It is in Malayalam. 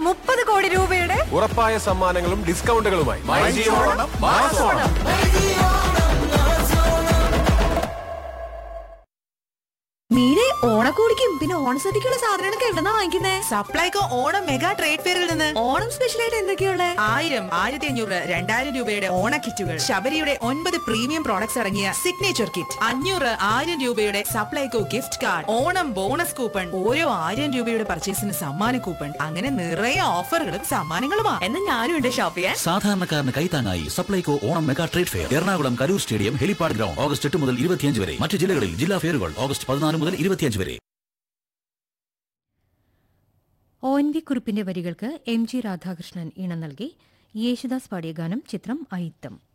മുപ്പത് കോടി രൂപയുടെ ഉറപ്പായ സമ്മാനങ്ങളും ഡിസ്കൗണ്ടുകളുമായി മീനെ ഓണക്കോടിക്കും പിന്നെ ഓണസദ്യക്കുള്ള സാധനങ്ങളൊക്കെ എവിടെന്നാ വാങ്ങിക്കുന്നേ സപ്ലൈകോ ഓണം മെഗാ ട്രേഡ് ഫെയറിൽ നിന്ന് ഓണം സ്പെഷ്യലായിട്ട് എന്തൊക്കെയുള്ള ആയിരം ആയിരത്തി അഞ്ഞൂറ് രണ്ടായിരം രൂപയുടെ ഓണ കിറ്റുകൾ ശബരിയുടെ ഒൻപത് പ്രീമിയം പ്രോഡക്ട്സ് ഇറങ്ങിയ സിഗ്നേച്ചർ കിറ്റ് അഞ്ഞൂറ് ആയിരം രൂപയുടെ Supplyco gift card Onam bonus coupon ഓരോ ആയിരം രൂപയുടെ പർച്ചേസിന് സമ്മാന കൂപ്പൺ അങ്ങനെ നിറയെ ഓഫറുകളും സമ്മാനങ്ങളുമാ എന്നാ ഞാനും ഉണ്ട് ഷോപ്പ് ചെയ്യാൻ സാധാരണക്കാരന് കൈത്താങ്ങായി Supplyco Onam mega trade fair Ernakulam Karur stadium helipad ground August എട്ട് മുതൽ ഇരുപത്തിയഞ്ച് വരെ മറ്റു ജില്ലകളിൽ ജില്ലാ ഫെയറുകൾ ഓഗസ്റ്റ് പതിനാല് മുതൽ ഇരുപത്തിയഞ്ച് വരെ ഒ എൻ വി കുറിപ്പിന്റെ വരികൾക്ക് എം ജി രാധാകൃഷ്ണൻ ഈണം നൽകി യേശുദാസ് പാടിയ ഗാനം ചിത്രം അയിത്തം